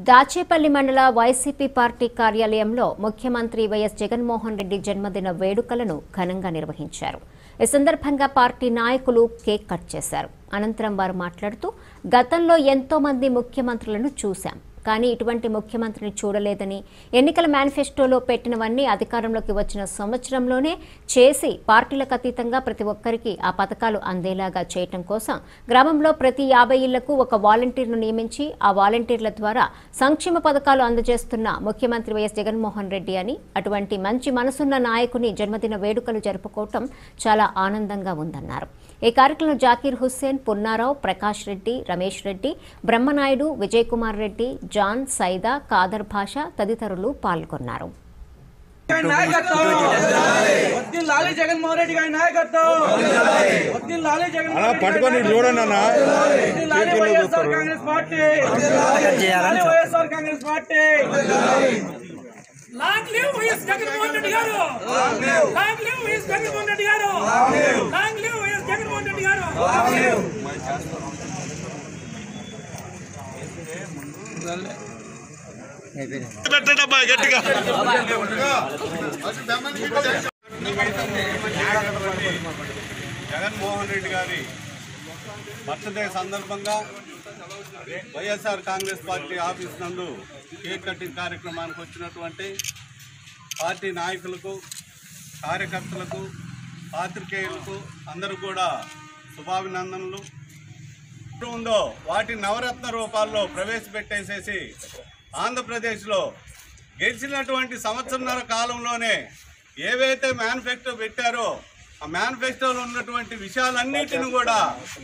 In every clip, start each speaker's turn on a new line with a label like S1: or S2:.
S1: దాచేపల్లి మండల YCP party కార్యాలయంలో ముఖ్యమంత్రి వైఎస్ జగన్మోహన్ రెడ్డి జన్మదిన వేడుకలను ఘనంగా నిర్వహించారు ఈ సందర్భంగా పార్టీ నాయకులు కేక్ కట్ చేశారు అనంతరం వారు మాట్లాడుతూ గతంలో ఎంతో మంది ముఖ్యమంత్రులను చూశాం కానీ ఇటువంటి ముఖ్యమంత్రిని చూడలేదని ఎన్నికల మేనిఫెస్టోలో పెట్టినవన్నీ అధికారంలోకి వచ్చిన సంవత్సరంలోనే చేసి పార్టీలకు అతీతంగా ప్రతి ఒక్కరికి ఆ పథకాలు అందేలాగా చేయటం కోసం గ్రామంలో ప్రతి యాభై ఇళ్లకు ఒక వాలంటీర్ను నియమించి ఆ వాలంటీర్ల ద్వారా సంక్షేమ పథకాలు అందజేస్తున్న ముఖ్యమంత్రి వైఎస్ జగన్మోహన్ రెడ్డి అని అటువంటి మంచి మనసున్న నాయకుని జన్మదిన వేడుకలు జరుపుకోవటం చాలా ఆనందంగా ఉందన్నారు ఈ కార్యక్రమంలో జాకీర్ హుస్సేన్ పున్నారావు ప్రకాష్ రెడ్డి రమేష్ రెడ్డి బ్రహ్మనాయుడు విజయ్ కుమార్ రెడ్డి జాన్ సైదా కాదర్ భాష తదితరులు పాల్గొన్నారు
S2: గారి నాయకత్వం వద్దిల్ లాలి జగన్మోహన్ రెడ్డి గారి నాయకత్వం వద్దిల్ లాలి
S3: అలా
S2: జగన్మోహన్ రెడ్డి
S3: పట్టుకొని
S2: గారి
S3: చూడండి అన్న
S2: వద్దిల్ లాలి వైఎస్ఆర్ కాంగ్రెస్ పార్టీ లాలి YSR Congress party
S4: long live YS Jaganmohan Reddy garu long live YS Jaganmohan Reddy garu long live YS Jaganmohan Reddy garu
S3: పెట్టండి అబ్బా గట్టిగా
S5: జగన్మోహన్ రెడ్డి గారి బర్త్డే సందర్భంగా వైఎస్ఆర్ కాంగ్రెస్ పార్టీ ఆఫీస్ నందు కేక్ కటింగ్ కార్యక్రమానికి వచ్చినటువంటి పార్టీ నాయకులకు కార్యకర్తలకు పాత్రికేయులకు అందరూ కూడా శుభాభినందనలు ఉందో వాటి నవరత్న రూపాల్లో ప్రవేశపెట్టేసేసి ఆంధ్రప్రదేశ్లో గెలిచినటువంటి సంవత్సరంన్నర కాలంలోనే ఏవైతే మేనిఫెస్టో పెట్టారో ఆ మేనిఫెస్టోలో ఉన్నటువంటి విషయాలన్నిటిని కూడా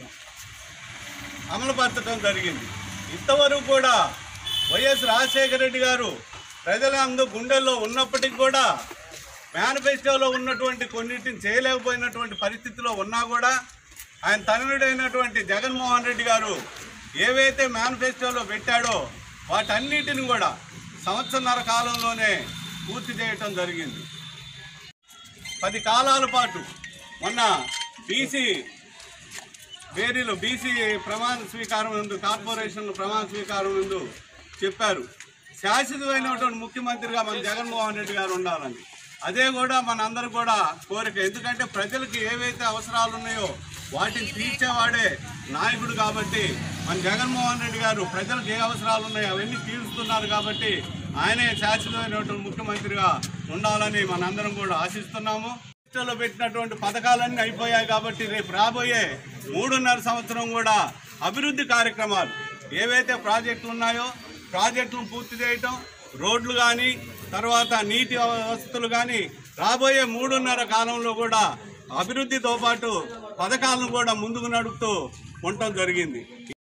S5: అమలుపరచడం జరిగింది ఇంతవరకు కూడా వైఎస్ రాజశేఖర రెడ్డి గారు ప్రజలందు గుండెల్లో ఉన్నప్పటికీ కూడా మేనిఫెస్టోలో ఉన్నటువంటి కొన్నిటిని చేయలేకపోయినటువంటి పరిస్థితిలో ఉన్నా కూడా ఆయన తనయుడైనటువంటి జగన్మోహన్ రెడ్డి గారు ఏవైతే మేనిఫెస్టోలో పెట్టాడో వాటన్నిటిని కూడా సంవత్సరన్నర కాలంలోనే పూర్తి చేయటం జరిగింది పది కాలాల పాటు మొన్న బీసీ వేరీలో బీసీ ప్రమాణ స్వీకారం ముందు కార్పొరేషన్ ప్రమాణ స్వీకారం ముందు చెప్పారు శాశ్వతమైనటువంటి ముఖ్యమంత్రిగా మన జగన్మోహన్ రెడ్డి గారు ఉండాలని అదే కూడా మనందరూ కూడా కోరిక ఎందుకంటే ప్రజలకు ఏవైతే అవసరాలు ఉన్నాయో వాటిని తీర్చేవాడే నాయకుడు కాబట్టి మన జగన్మోహన్ రెడ్డి గారు ప్రజలకు ఏ అవసరాలు ఉన్నాయో అవన్నీ తీరుస్తున్నారు కాబట్టి ఆయనే శాశ్వతమైనటువంటి ముఖ్యమంత్రిగా ఉండాలని మనందరం కూడా ఆశిస్తున్నాము రాష్ట్రంలో పెట్టినటువంటి పథకాలన్నీ అయిపోయాయి కాబట్టి రేపు రాబోయే మూడున్నర సంవత్సరం కూడా అభివృద్ధి కార్యక్రమాలు ఏవైతే ప్రాజెక్టులు ఉన్నాయో ప్రాజెక్టులను పూర్తి చేయటం రోడ్లు కానీ తర్వాత నీటి వసతులు కానీ రాబోయే మూడున్నర కాలంలో కూడా అభివృద్ధితో పాటు పథకాలను కూడా ముందుకు నడుపుతూ ఉండటం జరిగింది